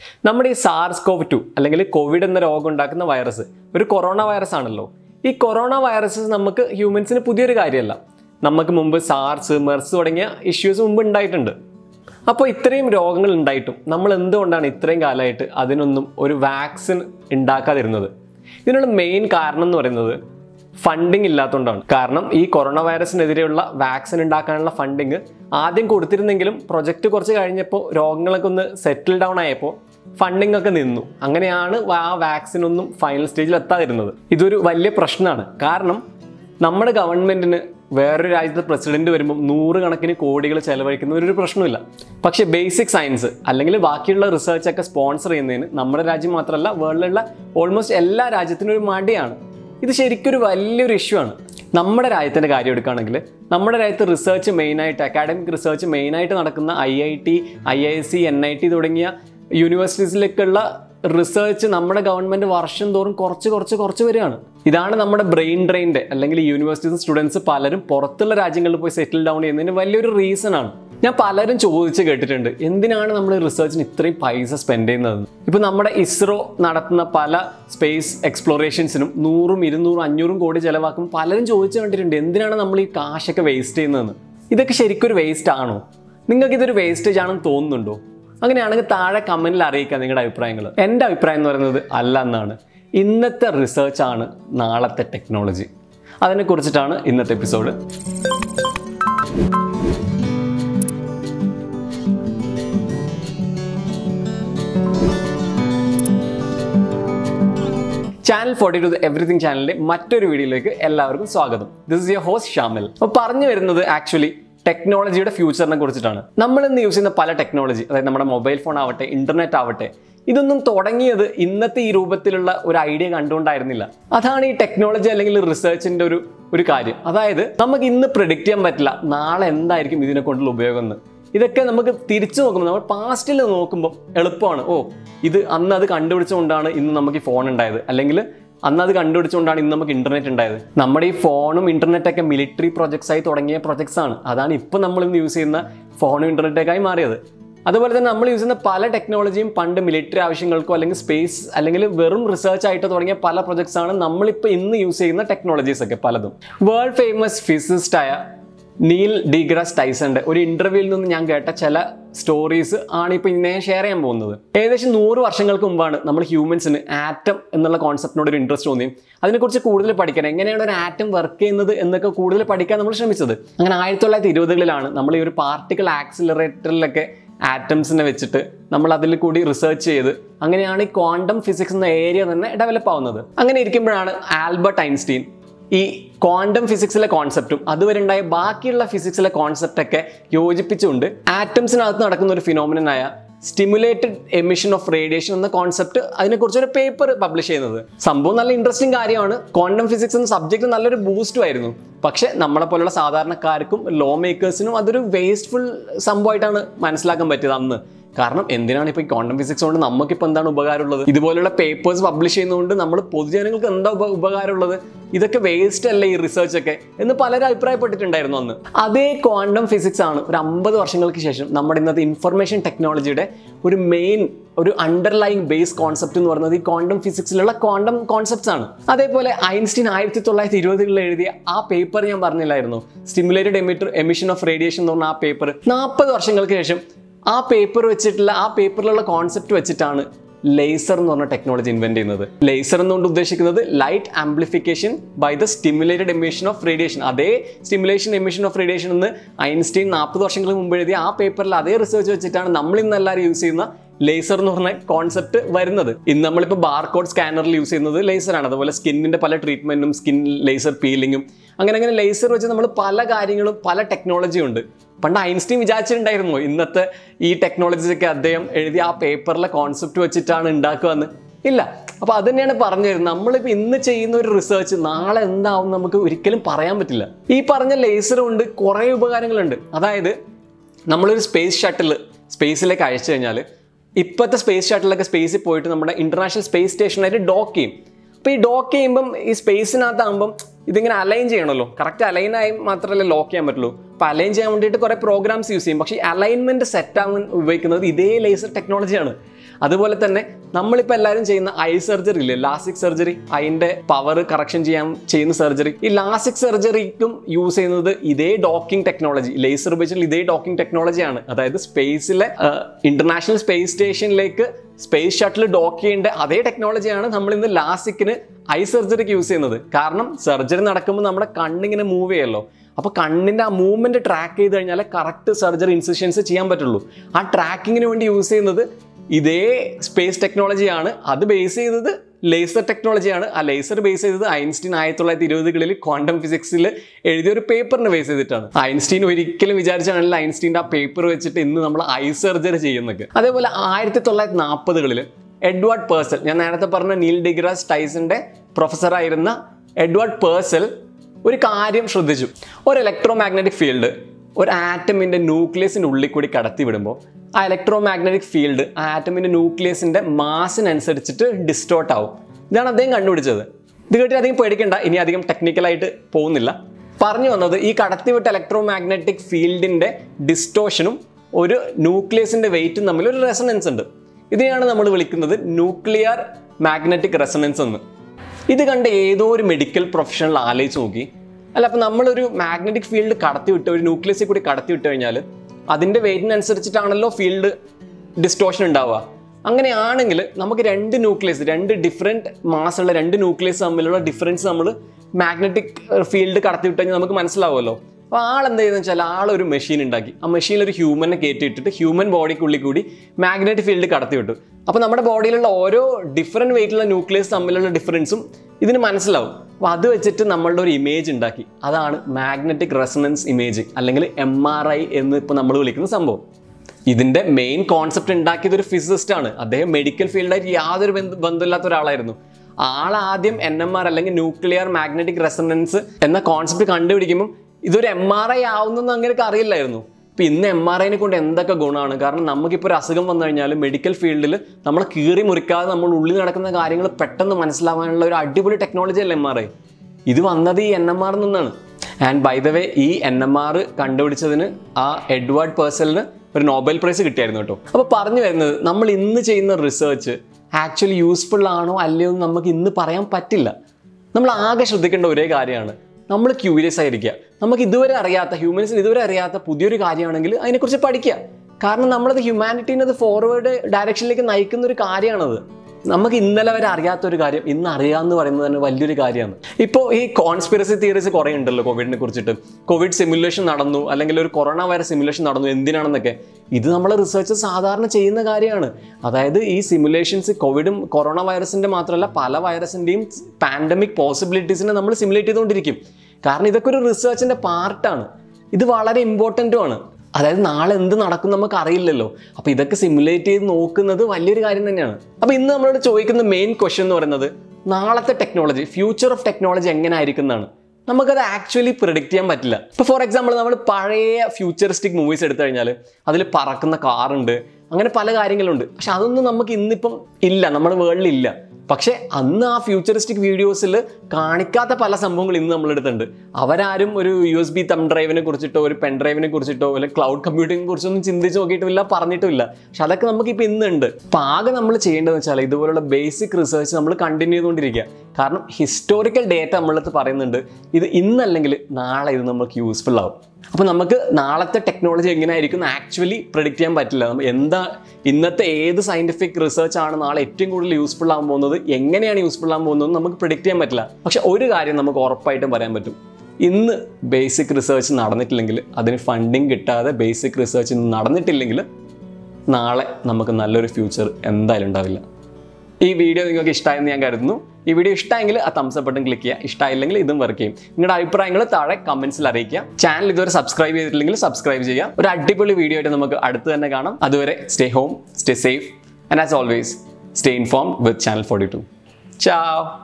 നമ്മുടെ ഈ SARS CoV two അല്ലെങ്കിൽ കോവിഡ് എന്ന രോഗം ഉണ്ടാക്കുന്ന വൈറസ് ഒരു കൊറോണ വൈറസ് ആണല്ലോ ഈ കൊറോണ വൈറസ് നമുക്ക് ഹ്യൂമൻസിന് പുതിയൊരു കാര്യമല്ല നമുക്ക് മുമ്പ് സാർസ് മെർസ് തുടങ്ങിയ ഇഷ്യൂസ് മുമ്പ് ഉണ്ടായിട്ടുണ്ട് അപ്പോൾ ഇത്രയും രോഗങ്ങൾ ഉണ്ടായിട്ടും നമ്മൾ എന്തുകൊണ്ടാണ് ഇത്രയും കാലമായിട്ട് അതിനൊന്നും ഒരു വാക്സിൻ ഉണ്ടാക്കാതിരുന്നത് ഇതിനുള്ള മെയിൻ കാരണം എന്ന് പറയുന്നത് ഫണ്ടിങ് ഇല്ലാത്തതുകൊണ്ടാണ് കാരണം ഈ കൊറോണ വൈറസിനെതിരെയുള്ള വാക്സിൻ ഉണ്ടാക്കാനുള്ള ഫണ്ടിങ് ആദ്യം കൊടുത്തിരുന്നെങ്കിലും പ്രൊജക്റ്റ് കുറച്ച് കഴിഞ്ഞപ്പോൾ രോഗങ്ങളൊക്കെ ഒന്ന് സെറ്റിൽ ഡൗൺ ആയപ്പോൾ ഫണ്ടിങ് ഒക്കെ നിന്നു അങ്ങനെയാണ് ആ വാക്സിൻ ഒന്നും ഫൈനൽ സ്റ്റേജിൽ എത്താതിരുന്നത് ഇതൊരു വലിയ പ്രശ്നമാണ് കാരണം നമ്മുടെ ഗവൺമെന്റിന് വേറൊരു രാജ്യത്തെ പ്രസിഡന്റ് വരുമ്പോൾ നൂറുകണക്കിന് കോടികൾ ചെലവഴിക്കുന്ന ഒരു പ്രശ്നമില്ല പക്ഷേ ബേസിക് സയൻസ് അല്ലെങ്കിൽ ബാക്കിയുള്ള റിസർച്ച് ഒക്കെ സ്പോൺസർ ചെയ്യുന്നതിന് നമ്മുടെ രാജ്യം മാത്രമല്ല വേൾഡിലുള്ള ഓൾമോസ്റ്റ് എല്ലാ രാജ്യത്തിനും ഒരു മടിയാണ് ഇത് ശരിക്കും ഒരു വലിയൊരു ഇഷ്യൂ ആണ് നമ്മുടെ രാജ്യത്തിൻ്റെ കാര്യം എടുക്കുകയാണെങ്കിൽ നമ്മുടെ രാജ്യത്ത് റിസർച്ച് മെയിനായിട്ട് അക്കാഡമിക് റിസർച്ച് മെയിനായിട്ട് നടക്കുന്ന I I T I I C N I T തുടങ്ങിയ യൂണിവേഴ്സിറ്റീസിലേക്കുള്ള റിസർച്ച് നമ്മുടെ ഗവൺമെന്റ് വർഷം തോറും കുറച്ച് കുറച്ച് കുറച്ച് വരികയാണ് ഇതാണ് നമ്മുടെ ബ്രെയിൻ ഡ്രെയിൻ്റെ അല്ലെങ്കിൽ യൂണിവേഴ്സിറ്റീസ് സ്റ്റുഡൻസ് പലരും പുറത്തുള്ള രാജ്യങ്ങളിൽ പോയി സെറ്റിൽ ഡൗൺ ചെയ്യുന്നതിന് വലിയൊരു റീസൺ ആണ് ഞാൻ പലരും ചോദിച്ച് കേട്ടിട്ടുണ്ട് എന്തിനാണ് നമ്മൾ റിസർച്ചിന് ഇത്രയും പൈസ സ്പെൻഡ് ചെയ്യുന്നത് ഇപ്പം നമ്മുടെ ഇസ്രോ നടത്തുന്ന പല സ്പേസ് എക്സ്പ്ലോറേഷൻസിനും നൂറും ഇരുന്നൂറും അഞ്ഞൂറും കോടി ചിലവാക്കും പലരും ചോദിച്ചു കണ്ടിട്ടുണ്ട് എന്തിനാണ് നമ്മൾ ഈ കാശൊക്കെ വേസ്റ്റ് ചെയ്യുന്നതെന്ന് ഇതൊക്കെ ശരിക്കും ഒരു വേസ്റ്റ് ആണോ നിങ്ങൾക്ക് ഇതൊരു വേസ്റ്റേജ് ആണെന്ന് തോന്നുന്നുണ്ടോ അങ്ങനെയാണെങ്കിൽ താഴെ കമൻറ്റിൽ അറിയിക്കുക നിങ്ങളുടെ അഭിപ്രായങ്ങൾ എൻ്റെ അഭിപ്രായം എന്ന് പറയുന്നത് അല്ല എന്നാണ് ഇന്നത്തെ റിസർച്ചാണ് നാളത്തെ ടെക്നോളജി അതിനെക്കുറിച്ചിട്ടാണ് ഇന്നത്തെ episode channel forty two everything ചാനലിന്റെ മറ്റൊരു വീഡിയോയിലേക്ക് എല്ലാവർക്കും സ്വാഗതം this is your host Shamil അപ്പോൾ പറഞ്ഞു വരുന്നത് ആക്ച്വലി ടെക്നോളജിയുടെ ഫ്യൂച്ചറിനെ കുറിച്ചിട്ടാണ് നമ്മൾ ഇന്ന് യൂസ് ചെയ്യുന്ന പല ടെക്നോളജി അതായത് നമ്മുടെ മൊബൈൽ ഫോൺ ആവട്ടെ ഇന്റർനെറ്റ് ആവട്ടെ ഇതൊന്നും തുടങ്ങിയത് ഇന്നത്തെ ഈ രൂപത്തിലുള്ള ഒരു ഐഡിയ കണ്ടുകൊണ്ടായിരുന്നില്ല അതാണ് ഈ ടെക്നോളജി അല്ലെങ്കിൽ റിസർച്ചിന്റെ ഒരു ഒരു കാര്യം അതായത് നമുക്ക് ഇന്ന് പ്രിഡിക്റ്റ് ചെയ്യാൻ പറ്റില്ല നാളെ എന്തായിരിക്കും ഇതിനെ കൊണ്ടുള്ള ഉപയോഗം എന്ന് ഇതൊക്കെ നമുക്ക് തിരിച്ചു നോക്കുമ്പോൾ നമ്മൾ പാസ്റ്റിൽ നോക്കുമ്പോൾ എളുപ്പമാണ് ഓ ഇത് അന്ന് അത് കണ്ടുപിടിച്ചുകൊണ്ടാണ് ഇന്ന് നമുക്ക് ഈ ഫോൺ ഉണ്ടായത് അല്ലെങ്കിൽ അന്ന് അത് കണ്ടുപിടിച്ചുകൊണ്ടാണ് ഇന്ന് നമുക്ക് ഇന്റർനെറ്റ് ഉണ്ടായത് നമ്മുടെ ഈ ഫോണും ഇന്റർനെറ്റൊക്കെ മിലിറ്ററി പ്രൊജക്ട്സ് ആയി തുടങ്ങിയ പ്രൊജക്ട്സ് ആണ് അതാണ് ഇപ്പം നമ്മൾ ഇന്ന് യൂസ് ചെയ്യുന്ന ഫോണും ഇന്റർനെറ്റൊക്കെ ആയി മാറിയത് അതുപോലെ തന്നെ നമ്മൾ യൂസ് ചെയ്യുന്ന പല ടെക്നോളജിയും പണ്ട് മിലിറ്ററി ആവശ്യങ്ങൾക്കോ അല്ലെങ്കിൽ സ്പേസ് അല്ലെങ്കിൽ വെറും റിസർച്ച് ആയിട്ട് തുടങ്ങിയ പല പ്രൊജക്ട്സ് ആണ് നമ്മളിപ്പോൾ ഇന്ന് യൂസ് ചെയ്യുന്ന ടെക്നോളജീസ് ഒക്കെ പലതും വേൾഡ് ഫേമസ് ഫിസിസ്റ്റായ നീൽ ഡിഗ്രാസ് ടൈസന്റെ ഒരു ഇന്റർവ്യൂവിൽ നിന്ന് ഞാൻ കേട്ട ചില സ്റ്റോറീസ് ആണ് ഇപ്പോൾ ഇന്നേ ഷെയർ ചെയ്യാൻ പോകുന്നത് ഏകദേശം നൂറ് വർഷങ്ങൾക്ക് മുമ്പാണ് നമ്മൾ ഹ്യൂമൻസിന് ആറ്റം എന്നുള്ള കോൺസെപ്റ്റിനോട് ഒരു ഇൻട്രസ്റ്റ് തോന്നിയും അതിനെക്കുറിച്ച് കൂടുതൽ പഠിക്കാൻ എങ്ങനെയാണ് ഒരു ആറ്റം വർക്ക് ചെയ്യുന്നത് എന്നൊക്കെ കൂടുതൽ പഠിക്കാൻ നമ്മൾ ശ്രമിച്ചത് അങ്ങനെ ആയിരത്തി തൊള്ളായിരത്തി ഇരുപതുകളിലാണ് നമ്മൾ ഈ ഒരു പാർട്ടിക്കൽ ആക്സിലറേറ്ററിലൊക്കെ ആറ്റംസിനെ വെച്ചിട്ട് നമ്മൾ അതിൽ കൂടി റിസർച്ച് ചെയ്ത് അങ്ങനെയാണ് ഈ ക്വാണ്ടം ഫിസിക്സ് എന്ന ഏരിയ തന്നെ ഡെവലപ്പ് ആവുന്നത് അങ്ങനെ ഇരിക്കുമ്പോഴാണ് ആൽബർട്ട് ഐൻസ്റ്റീൻ ഈ ക്വാണ്ടം ഫിസിക്സിലെ കോൺസെപ്റ്റും അതുവരെ ഉണ്ടായ ബാക്കിയുള്ള ഫിസിക്സിലെ കോൺസെപ്റ്റ് ഒക്കെ യോജിപ്പിച്ചുകൊണ്ട് ആറ്റംസിനകത്ത് നടക്കുന്ന ഒരു ഫിനോമിനായ സ്റ്റിമുലേറ്റഡ് എമിഷൻ ഓഫ് റേഡിയേഷൻ എന്ന കോൺസെപ്റ്റ് അതിനെക്കുറിച്ച് ഒരു പേപ്പർ പബ്ലിഷ് ചെയ്യുന്നത് സംഭവം നല്ല ഇൻട്രസ്റ്റിംഗ് കാര്യമാണ് ക്വാണ്ടം ഫിസിക്സ് എന്ന സബ്ജക്റ്റ് നല്ലൊരു ബൂസ്റ്റും ആയിരുന്നു പക്ഷെ നമ്മളെ പോലുള്ള സാധാരണക്കാർക്കും ലോ മേക്കേഴ്സിനും അതൊരു വേസ്റ്റ്ഫുൾ സംഭവമായിട്ടാണ് മനസ്സിലാക്കാൻ പറ്റിയത് അന്ന് കാരണം എന്തിനാണ് ഇപ്പോൾ ഈ ക്വാണ്ടം ഫിസിക്സ് കൊണ്ട് നമുക്കിപ്പോൾ എന്താണ് ഉപകാരമുള്ളത് ഇതുപോലുള്ള പേപ്പേഴ്സ് പബ്ലിഷ് ചെയ്യുന്നതുകൊണ്ട് നമ്മൾ പൊതുജനങ്ങൾക്ക് എന്താ ഉപ ഉപകാരമുള്ളത് ഇതൊക്കെ വേസ്റ്റ് അല്ലേ ഈ റിസർച്ച് ഒക്കെ എന്ന് പലരും അഭിപ്രായപ്പെട്ടിട്ടുണ്ടായിരുന്നു അന്ന് അതേ ക്വാണ്ടം ഫിസിക്സ് ആണ് ഒരു അമ്പത് വർഷങ്ങൾക്ക് ശേഷം നമ്മുടെ ഇന്നത്തെ ഇൻഫർമേഷൻ ടെക്നോളജിയുടെ ഒരു മെയിൻ ഒരു അണ്ടർലൈങ് ബേസ് കോൺസെപ്റ്റ് എന്ന് പറയുന്നത് ഈ ക്വാണ്ടം ഫിസിക്സിലുള്ള ക്വാണ്ടം കോൺസെപ്റ്റ്സ് ആണ് അതേപോലെ ഐൻസ്റ്റീൻ ആയിരത്തി തൊള്ളായിരത്തി ഇരുപതുകളിൽ എഴുതിയ ആ പേപ്പർ ഞാൻ പറഞ്ഞില്ലായിരുന്നു stimulated emitter emission of radiation എന്ന് പറഞ്ഞ ആ പേപ്പർ നാൽപ്പത് വർഷങ്ങൾക്ക് ശേഷം ആ പേപ്പർ വെച്ചിട്ടുള്ള ആ പേപ്പറിലുള്ള കോൺസെപ്റ്റ് വെച്ചിട്ടാണ് ലേസർ എന്ന് പറഞ്ഞ ടെക്നോളജി ഇൻവെന്റ് ചെയ്യുന്നത് ലേസർ എന്നുകൊണ്ട് ഉദ്ദേശിക്കുന്നത് light amplification by the stimulated emission of radiation അതേ സ്റ്റിമുലേഷൻ എമിഷൻ ഓഫ് റേഡിയേഷൻ എന്ന് ഐൻസ്റ്റീൻ നാൽപ്പത് വർഷങ്ങൾക്ക് മുമ്പ് എഴുതിയ ആ പേപ്പറിൽ അതേ റിസർച്ച് വെച്ചിട്ടാണ് നമ്മൾ ഇന്ന് എല്ലാവരും യൂസ് ചെയ്യുന്ന ലേസർ എന്ന് പറഞ്ഞ കോൺസെപ്റ്റ് വരുന്നത് ഇന്ന് നമ്മളിപ്പോൾ ബാർകോഡ് സ്കാനറിൽ യൂസ് ചെയ്യുന്നത് ലേസറാണ് അതുപോലെ സ്കിന്നിന്റെ പല ട്രീറ്റ്മെന്റും സ്കിൻ ലേസർ പീലിങ്ങും അങ്ങനെ അങ്ങനെ ലേസർ വെച്ച് നമ്മൾ പല കാര്യങ്ങളും പല ടെക്നോളജിയും ഉണ്ട് പണ്ട് ഐൻസ്റ്റീൻ വിചാരിച്ചിട്ടുണ്ടായിരുന്നു ഇന്നത്തെ ഈ ടെക്നോളജീസ് ഒക്കെ അദ്ദേഹം എഴുതിയ ആ പേപ്പറിലെ കോൺസെപ്റ്റ് വെച്ചിട്ടാണ് ഉണ്ടാക്കുകയെന്ന് ഇല്ല അപ്പോൾ അത് തന്നെയാണ് പറഞ്ഞു തരുന്നത് നമ്മളിപ്പോൾ ഇന്ന് ചെയ്യുന്ന ഒരു റിസർച്ച് നാളെ എന്താവും നമുക്ക് ഒരിക്കലും പറയാൻ പറ്റില്ല ഈ പറഞ്ഞ ലേസർ കൊണ്ട് കുറേ ഉപകാരങ്ങളുണ്ട് അതായത് നമ്മളൊരു സ്പേസ് ഷട്ടിൽ സ്പേസിലേക്ക് അയച്ചു കഴിഞ്ഞാൽ ഇപ്പോഴത്തെ സ്പേസ് ഷട്ടിലൊക്കെ സ്പേസിൽ പോയിട്ട് നമ്മുടെ ഇന്റർനാഷണൽ സ്പേസ് സ്റ്റേഷനായിട്ട് ഡോക്ക് ചെയ്യും അപ്പോൾ ഈ ഡോക്ക് ചെയ്യുമ്പം ഈ സ്പേസിനകത്താകുമ്പം ഇതിങ്ങനെ അലൈൻ ചെയ്യണമല്ലോ കറക്റ്റ് അലൈൻ ആയി മാത്രമല്ല ലോക്ക് ചെയ്യാൻ പറ്റുള്ളൂ അപ്പോൾ അലൈൻ ചെയ്യാൻ വേണ്ടിയിട്ട് കുറേ പ്രോഗ്രാംസ് യൂസ് ചെയ്യും പക്ഷേ ഈ അലൈൻമെൻറ്റ് സെറ്റ് ആവാൻ ഉപയോഗിക്കുന്നത് ഇതേ ലേസർ ടെക്നോളജിയാണ് അതുപോലെ തന്നെ നമ്മളിപ്പോൾ എല്ലാവരും ചെയ്യുന്ന ഐ സർജറി ഇല്ലേ ലാസിക് സർജറി അതിൻ്റെ പവർ കറക്ഷൻ ചെയ്യാൻ ചെയ്യുന്ന സർജറി ഈ ലാസിക് സർജറിക്കും യൂസ് ചെയ്യുന്നത് ഇതേ ഡോക്കിംഗ് ടെക്നോളജി ലേസർ ഉപയോഗിച്ചുള്ള ഇതേ ഡോക്കിംഗ് ടെക്നോളജിയാണ് അതായത് സ്പേസിലെ ഇന്റർനാഷണൽ സ്പേസ് സ്റ്റേഷനിലേക്ക് സ്പേസ് ഷട്ടിൽ ഡോക്ക് ചെയ്യേണ്ട അതേ ടെക്നോളജിയാണ് നമ്മൾ ഇന്ന് ലാസിക്കിന് ഐ സർജറിക്ക് യൂസ് ചെയ്യുന്നത് കാരണം സർജറി നടക്കുമ്പോൾ നമ്മുടെ കണ്ണിങ്ങനെ മൂവ് ചെയ്യല്ലോ അപ്പോൾ കണ്ണിൻ്റെ ആ മൂവ്മെൻറ്റ് ട്രാക്ക് ചെയ്ത് കഴിഞ്ഞാൽ കറക്റ്റ് സർജറി ഇൻസിഷൻസ് ചെയ്യാൻ പറ്റുള്ളൂ ആ ട്രാക്കിങ്ങിന് വേണ്ടി യൂസ് ചെയ്യുന്നത് ഇതേ സ്പേസ് ടെക്നോളജിയാണ് അത് ബേസ് ചെയ്തത് ലേസർ ടെക്നോളജിയാണ് ആ ലേസർ ബേസ് ചെയ്തത് ഐൻസ്റ്റീൻ ആയിരത്തി തൊള്ളായിരത്തി ഇരുപതുകളിൽ ക്വാണ്ടം ഫിസിക്സിൽ എഴുതിയ ഒരു പേപ്പറിനെ ബേസ് ചെയ്തിട്ടാണ് ഐൻസ്റ്റീൻ ഒരിക്കലും വിചാരിച്ചാണല്ലോ ഐൻസ്റ്റീൻ്റെ ആ പേപ്പർ വെച്ചിട്ട് ഇന്ന് നമ്മൾ ഐ സർജറി ചെയ്യുന്നൊക്കെ അതേപോലെ ആയിരത്തി തൊള്ളായിരത്തി നാൽപ്പതുകളിൽ എഡ്വാർഡ് പേഴ്സൽ ഞാൻ നേരത്തെ പറഞ്ഞ നീൽ ഡിഗ്രാസ് ടൈസിൻ്റെ പ്രൊഫസറായിരുന്ന എഡ്വാർഡ് പേഴ്സൽ ഒരു കാര്യം ശ്രദ്ധിച്ചു ഒരു ഇലക്ട്രോ മാഗ്നറ്റിക് ഫീൽഡ് ഒരു ആറ്റമിൻ്റെ ന്യൂക്ലിയസിൻ്റെ ഉള്ളിൽ കൂടി കടത്തി വിടുമ്പോൾ ആ ഇലക്ട്രോ മാഗ്നറ്റിക് ഫീൽഡ് ആ ആറ്റമിൻ്റെ ന്യൂക്ലിയസിൻ്റെ മാസിനനുസരിച്ചിട്ട് ഡിസ്റ്റോർട്ട് ആവും ഇതാണ് അദ്ദേഹം കണ്ടുപിടിച്ചത് ഇത് കേട്ടിട്ട് അധികം പേടിക്കണ്ട ഇനി അധികം ടെക്നിക്കലായിട്ട് പോകുന്നില്ല പറഞ്ഞു വന്നത് ഈ കടത്തിവിട്ട ഇലക്ട്രോ മാഗ്നറ്റിക് ഫീൽഡിൻ്റെ ഡിസ്റ്റോഷനും ഒരു ന്യൂക്ലിയസിൻ്റെ വെയിറ്റും തമ്മിൽ ഒരു റെസണൻസ് ഉണ്ട് ഇതിനെയാണ് നമ്മൾ വിളിക്കുന്നത് ന്യൂക്ലിയർ മാഗ്നറ്റിക് റെസണൻസ് എന്ന് ഇത് കണ്ട് ഏതോ ഒരു മെഡിക്കൽ പ്രൊഫഷണൽ ആലോചിച്ച് നോക്കി അല്ല അപ്പം നമ്മളൊരു മാഗ്നറ്റിക് ഫീൽഡ് കടത്തി വിട്ട് ഒരു ന്യൂക്ലിയസിൽ കൂടി കടത്തി വിട്ട് കഴിഞ്ഞാൽ അതിൻ്റെ വെയിറ്റിനനുസരിച്ചിട്ടാണല്ലോ ഫീൽഡ് ഡിസ്റ്റോഷൻ ഉണ്ടാവുക അങ്ങനെയാണെങ്കിൽ നമുക്ക് രണ്ട് ന്യൂക്ലിയസ് രണ്ട് ഡിഫറെൻറ്റ് മാസുള്ള രണ്ട് ന്യൂക്ലിയസ് തമ്മിലുള്ള ഡിഫറൻസ് നമ്മൾ മാഗ്നറ്റിക് ഫീൽഡ് കടത്തി വിട്ട് കഴിഞ്ഞാൽ നമുക്ക് മനസ്സിലാവുമല്ലോ അപ്പോൾ ആൾ എന്ത് ചെയ്യുന്നത് വെച്ചാൽ ആളൊരു മെഷീൻ ഉണ്ടാക്കി ആ മെഷീനിൽ ഒരു ഹ്യൂമനെ കയറ്റിയിട്ടിട്ട് ഹ്യൂമൻ ബോഡിക്കുള്ളിൽ കൂടി മാഗ്നറ്റിക് ഫീൽഡ് കടത്തി വിട്ടു അപ്പോൾ നമ്മുടെ ബോഡിയിലുള്ള ഓരോ ഡിഫറെൻറ്റ് വെയിറ്റുള്ള ന്യൂക്ലിയസ് തമ്മിലുള്ള ഡിഫറൻസും ഇതിന് മനസ്സിലാവും അപ്പോൾ അത് വെച്ചിട്ട് നമ്മളുടെ ഒരു ഇമേജ് ഉണ്ടാക്കി അതാണ് മാഗ്നറ്റിക് റെസണൻസ് ഇമേജ് അല്ലെങ്കിൽ എം ആർ ഐ എന്ന് ഇപ്പോൾ നമ്മൾ വിളിക്കുന്ന സംഭവം ഇതിന്റെ മെയിൻ കോൺസെപ്റ്റ് ഉണ്ടാക്കിയത് ഒരു ഫിസിസിസ്റ്റ് ആണ് അദ്ദേഹം മെഡിക്കൽ ഫീൽഡായിട്ട് യാതൊരു ബന്ധ ബന്ധമില്ലാത്ത ഒരാളായിരുന്നു ആൾ ആദ്യം എൻ എം ആർ അല്ലെങ്കിൽ ന്യൂക്ലിയർ മാഗ്നറ്റിക് റെസണൻസ് എന്ന കോൺസെപ്റ്റ് കണ്ടുപിടിക്കുമ്പോൾ ഇതൊരു എം ആർ ഐ ആവുന്നെന്ന് അങ്ങനെയൊക്കെ അറിയില്ലായിരുന്നു ഇപ്പം ഇന്ന് എം ആർ ഐനെ കൊണ്ട് എന്തൊക്കെ ഗുണമാണ് കാരണം നമുക്കിപ്പോൾ ഒരു അസുഖം വന്നു കഴിഞ്ഞാൽ മെഡിക്കൽ ഫീൽഡിൽ നമ്മൾ കീറി മുറിക്കാതെ നമ്മൾ ഉള്ളിൽ നടക്കുന്ന കാര്യങ്ങൾ പെട്ടെന്ന് മനസ്സിലാവാനുള്ള ഒരു അടിപൊളി ടെക്നോളജി അല്ല എം ആർ ഐ ഇത് വന്നത് ഈ എൻ എം ആർ നിന്നാണ് ആൻഡ് ബൈ ദ വേ ഈ എൻ എം ആർ കണ്ടുപിടിച്ചതിന് ആ എഡ്വാർഡ് പേഴ്സലിന് ഒരു നോബൽ പ്രൈസ് കിട്ടിയായിരുന്നു കേട്ടോ അപ്പോൾ പറഞ്ഞു വരുന്നത് നമ്മൾ ഇന്ന് ചെയ്യുന്ന റിസർച്ച് ആക്ച്വലി യൂസ്ഫുൾ ആണോ അല്ലയോ എന്ന് നമുക്ക് ഇന്ന് പറയാൻ പറ്റില്ല നമ്മൾ ആകെ ശ്രദ്ധിക്കേണ്ട ഒരേ കാര്യമാണ് നമ്മൾ ക്യൂരിയസ് ആയിരിക്കുക നമുക്ക് ഇതുവരെ അറിയാത്ത ഹ്യൂമൻസിന് ഇതുവരെ അറിയാത്ത പുതിയൊരു കാര്യമാണെങ്കിൽ അതിനെക്കുറിച്ച് പഠിക്കുക കാരണം നമ്മളത് ഹ്യൂമാനിറ്റീനെ അത് ഫോർവേഡ് ഡയറക്ഷനിലേക്ക് നയിക്കുന്ന ഒരു കാര്യമാണത് നമുക്ക് ഇന്നലെ വരെ അറിയാത്ത ഒരു കാര്യം ഇന്ന് അറിയാമെന്ന് പറയുന്നത് തന്നെ വലിയൊരു കാര്യമാണ് ഇപ്പോൾ ഈ കോൺസ്പിറസി തിയറീസ് കുറേ ഉണ്ടല്ലോ കോവിഡിനെ കുറിച്ചിട്ട് കോവിഡ് സിമുലേഷൻ നടന്നു അല്ലെങ്കിൽ ഒരു കൊറോണ വൈറസ് സിമുലേഷൻ നടന്നു എന്തിനാണെന്നൊക്കെ ഇത് നമ്മൾ റിസർച്ച് സാധാരണ ചെയ്യുന്ന കാര്യമാണ് അതായത് ഈ സിമുലേഷൻസ് കോവിഡും കൊറോണ വൈറസിൻ്റെ മാത്രമല്ല പല വൈറസിൻ്റെയും പാൻഡമിക് പോസിബിലിറ്റീസിനെ നമ്മൾ സിമുലേറ്റ് ചെയ്തുകൊണ്ടിരിക്കും കാരണം ഇതൊക്കെ ഒരു റിസർച്ചിൻ്റെ പാർട്ടാണ് ഇത് വളരെ ഇമ്പോർട്ടൻറ്റും ആണ് അതായത് നാളെ എന്ത് നടക്കും നമുക്ക് അറിയില്ലല്ലോ അപ്പോൾ ഇതൊക്കെ സിമുലേറ്റ് ചെയ്ത് നോക്കുന്നത് വലിയൊരു കാര്യം തന്നെയാണ് അപ്പോൾ ഇന്ന് നമ്മളോട് ചോദിക്കുന്ന മെയിൻ ക്വസ്റ്റ്യൻ എന്ന് പറയുന്നത് നാളത്തെ ടെക്നോളജി ഫ്യൂച്ചർ ഓഫ് ടെക്നോളജി എങ്ങനെ ആയിരിക്കും എന്നാണ് നമുക്കത് ആക്ച്വലി പ്രിഡിക്റ്റ് ചെയ്യാൻ പറ്റില്ല ഇപ്പോൾ ഫോർ എക്സാമ്പിൾ നമ്മൾ പഴയ ഫ്യൂച്ചറിസ്റ്റിക് മൂവീസ് എടുത്തു കഴിഞ്ഞാൽ അതിൽ പറക്കുന്ന കാറുണ്ട് അങ്ങനെ പല കാര്യങ്ങളുണ്ട് പക്ഷെ അതൊന്നും നമുക്ക് ഇന്നിപ്പം ഇല്ല നമ്മുടെ വേൾഡിൽ ഇല്ല പക്ഷേ അന്ന് ആ ഫ്യൂച്ചറിസ്റ്റിക് വീഡിയോസിൽ കാണിക്കാത്ത പല സംഭവങ്ങൾ ഇന്ന് നമ്മളെടുത്തുണ്ട് അവരാരും ഒരു യു എസ് ബി തം ഡ്രൈവിനെ കുറിച്ചിട്ടോ ഒരു പെൻ ഡ്രൈവിനെ കുറിച്ചിട്ടോ അല്ലെങ്കിൽ ക്ലൗഡ് കമ്പ്യൂട്ടിങ്ങിനെ കുറിച്ചൊന്നും ചിന്തിച്ച് നോക്കിയിട്ടുമില്ല പറഞ്ഞിട്ടുമില്ല പക്ഷെ അതൊക്കെ നമുക്ക് ഇപ്പോൾ ഇന്നുണ്ട് അപ്പോൾ ആകെ നമ്മൾ ചെയ്യേണ്ടതെന്ന് വെച്ചാൽ ഇതുപോലുള്ള ബേസിക് റിസർച്ച് നമ്മൾ കണ്ടിന്യൂ ചെയ്തുകൊണ്ടിരിക്കുക കാരണം ഹിസ്റ്റോറിക്കൽ ഡേറ്റ നമ്മളടുത്ത് പറയുന്നുണ്ട് ഇത് ഇന്നല്ലെങ്കിൽ നാളെ ഇത് നമുക്ക് യൂസ്ഫുൾ ആവും അപ്പോൾ നമുക്ക് നാളത്തെ ടെക്നോളജി എങ്ങനെയായിരിക്കും ആക്ച്വലി പ്രഡിക്റ്റ് ചെയ്യാൻ പറ്റില്ല നമ്മ- എന്താ ഇന്നത്തെ ഏത് സയന്റിഫിക് റിസർച്ച് ആണ് നാളെ ഏറ്റവും കൂടുതൽ യൂസ്ഫുൾ ആകാൻ പോകുന്നത് എങ്ങനെയാണ് യൂസ്ഫുൾ ആകാൻ പോകുന്നത് നമുക്ക് പ്രഡിക്റ്റ് ചെയ്യാൻ പറ്റില്ല പക്ഷെ ഒരു കാര്യം നമുക്ക് ഉറപ്പായിട്ടും പറയാൻ പറ്റും ഇന്ന് ബേസിക് റിസർച്ച് നടന്നിട്ടില്ലെങ്കിൽ അതിന് ഫണ്ടിങ് കിട്ടാതെ ബേസിക് റിസർച്ച് നടന്നിട്ടില്ലെങ്കിൽ നാളെ നമുക്ക് നല്ലൊരു ഫ്യൂച്ചർ എന്തായാലും ഉണ്ടാവില്ല ഈ വീഡിയോ നിങ്ങൾക്ക് ഇഷ്ടമായെന്ന് ഞാൻ കരുതുന്നു ഈ വീഡിയോ ഇഷ്ടമെങ്കിൽ ആ തംസ് ബട്ടൺ ക്ലിക്ക് ചെയ്യുക ഇഷ്ടമായില്ലെങ്കിൽ ഇതും വർക്ക് ചെയ്യും നിങ്ങളുടെ അഭിപ്രായങ്ങൾ താഴെ കമന്റ്സിൽ അറിയിക്കുക ചാനൽ ഇതുവരെ സബ്സ്ക്രൈബ് ചെയ്തിട്ടില്ലെങ്കിൽ സബ്സ്ക്രൈബ് ചെയ്യുക ഒരു അടിപൊളി വീഡിയോ ആയിട്ട് നമുക്ക് അടുത്ത് തന്നെ കാണാം അതുവരെ stay home stay safe and as always stay inform with channel forty two ചാവ്